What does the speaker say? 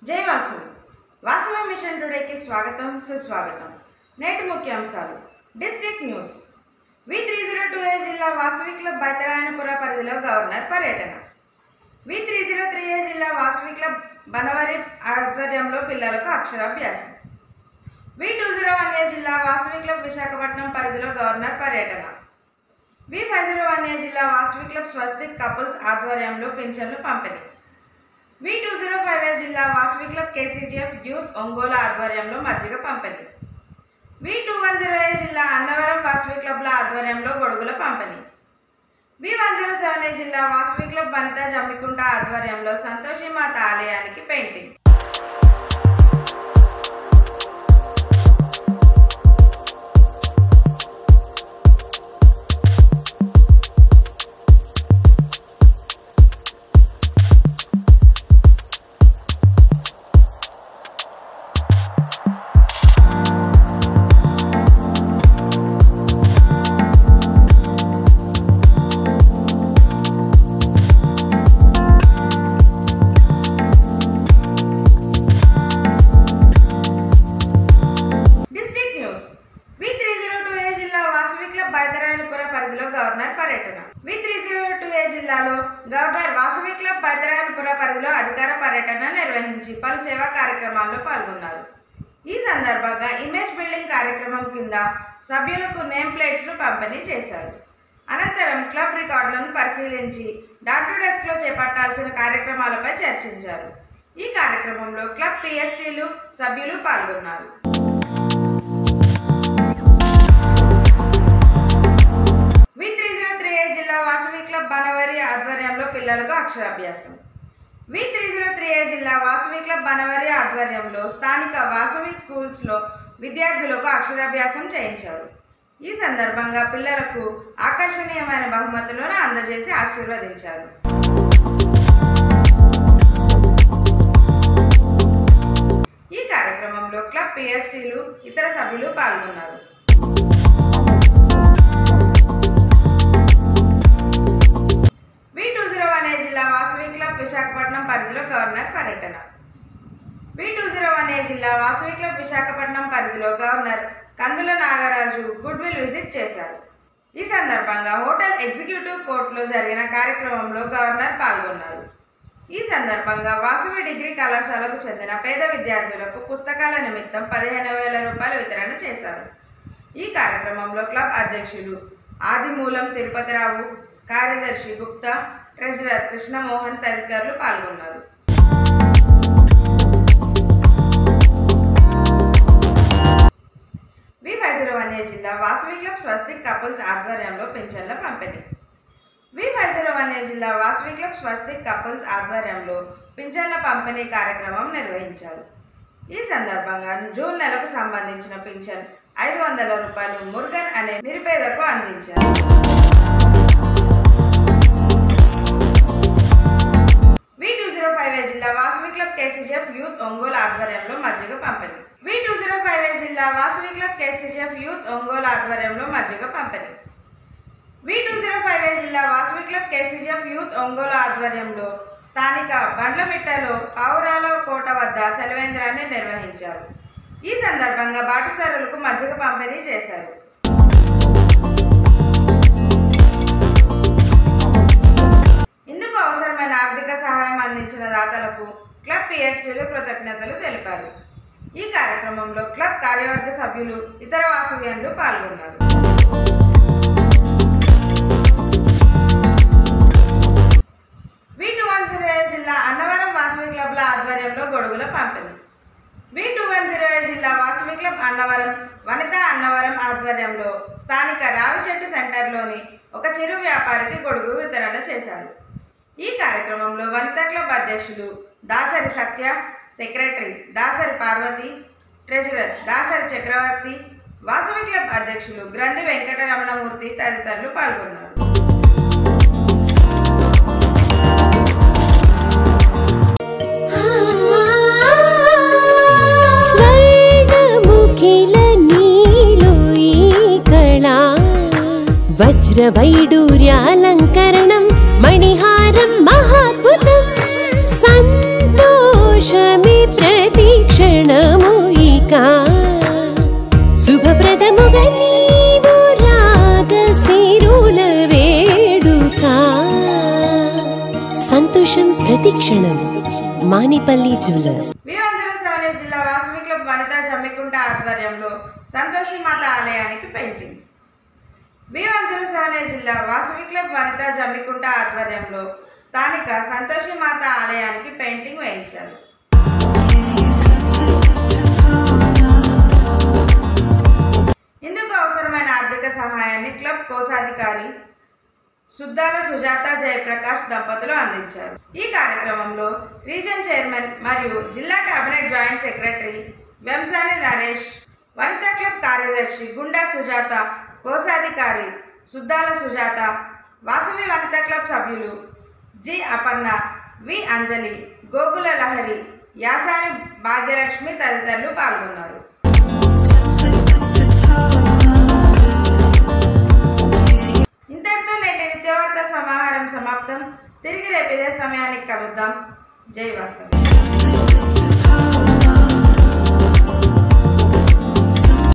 జై వాసవి వాసవి మిషన్ టుడేకి స్వాగతం సుస్వాగతం నేటి ముఖ్యాంశాలు district news V three zero two A జిల్లా వాసవి క్లబ్ బైతరాయనపుర పరిధిలో గవర్నర్ పర్యటన V three zero three A జిల్లా వాసవి క్లబ్ బనవరి ఆధ్వర్యంలో పిల్లలకు అక్షరాభ్యాసం V two zero one A జిల్లా వాసవి క్లబ్ విశాఖపట్నం పరిధిలో గవర్నర్ పర్యటన V five zero one A జిల్లా వాసవి క్లబ్ స్వస్తిక్ కపుల్స్ ఆధ్వర్యంలో పింఛన్లు పంపిణీ V two zero five A జిల్లా Vasavi club KCGF youth Ongole ఆధ్వర్యంలో మజ్జిగ పంపిణీ V two one zero A జిల్లా అన్నవరం వాసవి క్లబ్ల ఆధ్వర్యంలో గొడుగుల పంపిణీ V one zero seven A జిల్లా వాసవి క్లబ్ వనిత జమ్మికుంట ఆధ్వర్యంలో సంతోషి మాత ఆలయానికి painting district news V three zero two A జిల్లా వాసవి క్లబ్ బైతరాయనపుర పరిధిలో గవర్నర్ పర్యటన V three zero two A జిల్లాలో గవర్నర్ వాసవి క్లబ్ బైతరాయనపుర పరిధిలో అధికార పర్యటన నిర్వహించి పలు సేవా కార్యక్రమాల్లో పాల్గొన్నారు ఈ సందర్భంగా ఇమేజ్ బిల్డింగ్ కార్యక్రమం కింద సభ్యులకు నేమ్ ప్లేట్స్ ను పంపిణీ చేశారు అనంతరం క్లబ్ రికార్డులను పరిశీలించి డాట్ టు డెస్క్ లో చేపట్టాల్సిన కార్యక్రమాలపై చర్చించారు ఈ కార్యక్రమంలో క్లబ్ పిఎస్టీలు సభ్యులు పాల్గొన్నారు V three zero three eight జిల్లా వాసవి క్లబ్ బనవరి ఆధ్వర్యంలో పిల్లలకు అక్షరాభ్యాసం V three zero three eight జిల్లా వాసవి క్లబ్ బనవరి ఆధ్వర్యంలో స్థానిక వాసవి స్కూల్స్లో విద్యార్థులకు అక్షరాభ్యాసం చేయించారు ఈ సందర్భంగా పిల్లలకు ఆకర్షణీయమైన బహుమతులను అందజేసి ఆశీర్వదించారు ఈ కార్యక్రమంలో క్లబ్ పిఎస్టీలు ఇతర సభ్యులు పాల్గొన్నారు V two zero one A జిల్లా వాసవి క్లబ్ విశాఖపట్నం పరిధిలో గవర్నర్ పర్యటన V two zero one A జిల్లా వాసవి క్లబ్ విశాఖపట్నం పరిధిలో governor Kandula Nagaraju good will visit చేశారు ఈ సందర్భంగా హోటల్ ఎగ్జిక్యూటివ్ కోర్టులో జరిగిన కార్యక్రమంలో గవర్నర్ పాల్గొన్నారు ఈ సందర్భంగా వాసవి డిగ్రీ కళాశాలకు చెందిన పేద విద్యార్థులకు పుస్తకాల నిమిత్తం పదిహేను వేల రూపాయలు వితరణ చేశారు ఈ కార్యక్రమంలో క్లబ్ అధ్యక్షులు ఆదిమూలం తిరుపతిరావు కార్యదర్శి గుప్తా ట్రెజరర్ కృష్ణమోహన్ తదితరులు పాల్గొన్నారు V five zero one A జిల్లా వాసవి క్లబ్ స్వస్తిక్ కపుల్స్ ఆధ్వర్యంలో పింఛన్ల పంపిణీ V five zero one A జిల్లా వాసవి క్లబ్ స్వస్తిక్ కపుల్స్ ఆధ్వర్యంలో పింఛన్ల పంపిణీ కార్యక్రమం నిర్వహించారు ఈ సందర్భంగా జూన్ నెలకు సంబంధించిన పింఛన్ ఐదు వందల రూపాయలు మురుగన్ అనే నిరుపేదకు అందించారు V two zero five A జిల్లా Vasavi club KCGF youth Ongole ఆధ్వర్యంలో మజ్జిగ పంపిణీ V two zero five A జిల్లా Vasavi club KCGF youth Ongole ఆధ్వర్యంలో మజ్జిగ పంపిణీ V two zero five A జిల్లా Vasavi club KCGF youth Ongole ఆధ్వర్యంలో స్థానిక బండ్లమిట్టలో పావురాల కోట వద్ద చలివేంద్రాన్ని నిర్వహించారు ఈ సందర్భంగా బాటసారులకు మజ్జిగ పంపిణీ చేశారు ఇందుకు అవసరమైన ఆర్థిక సహాయం అందించిన దాతలకు క్లబ్ పిఎస్టీలు కృతజ్ఞతలు తెలిపారు ఈ కార్యక్రమంలో క్లబ్ కార్యవర్గ సభ్యులు ఇతర వాసవ్యంలు పాల్గొన్నారు V two one zero A జిల్లా అన్నవరం వాసవి క్లబ్ల ఆధ్వర్యంలో గొడుగుల పంపిణీ V two one zero A జిల్లా వాసవి క్లబ్ అన్నవరం వనిత అన్నవరం ఆధ్వర్యంలో స్థానిక రావి చెట్టు సెంటర్లోని ఒక చిరు వ్యాపారికి గొడుగు వితరణ చేశారు ఈ కార్యక్రమంలో వనిత క్లబ్ అధ్యక్షులు Dasari Satya secretary Dasari Parvathi treasurer Dasari Chakravarthi Vasavi club అధ్యక్షులు గ్రంథి వెంకటరమణమూర్తి తదితరులు పాల్గొన్నారు స్వర్గముఖిల నీలో ఈ కళా వజ్రవైడూర్యాలంకరణం మణిహారం మహాద్భుతం సంతోషమే ప్రతి క్షణము ఇక శుభప్రదముగా నీవు రాగ సిరుల వేడుక సంతోషం ప్రతి క్షణం మానిపల్లి జ్యువెలర్స్ వివంజల సవలి జిల్లా వాసవి క్లబ్ వనితా జమ్మికుంట ఆధ్వర్యంలో సంతోషి మాత ఆలయానికి పెయింటింగ్ వివంజల సవలి జిల్లా వాసవి క్లబ్ వనితా జమ్మికుంట ఆధ్వర్యంలో స్థానిక సంతోషి మాత ఆలయానికి పెయింటింగ్ వేయించారు ఇందుకు అవసరమైన ఆర్థిక సహాయాన్ని క్లబ్ కోశాధికారి సుద్దాల సుజాత జయప్రకాష్ దంపతులు అందించారు ఈ కార్యక్రమంలో రీజన్ చైర్మన్ మరియు జిల్లా cabinet joint secretary Vemsani Naresh Vanitha club కార్యదర్శి గుండా సుజాత కోశాధికారి సుద్దాల సుజాత వాసవి వనితా క్లబ్ సభ్యులు జి అపర్ణ వి అంజలి గోగుల లహరి యాసాని భాగ్యలక్ష్మి తదితరులు పాల్గొన్నారు ఇంతటితో నేటి నిత్యవార్త సమాహారం సమాప్తం తిరిగి రేపు ఇదే సమయానికి కలుద్దాం జై వాసవి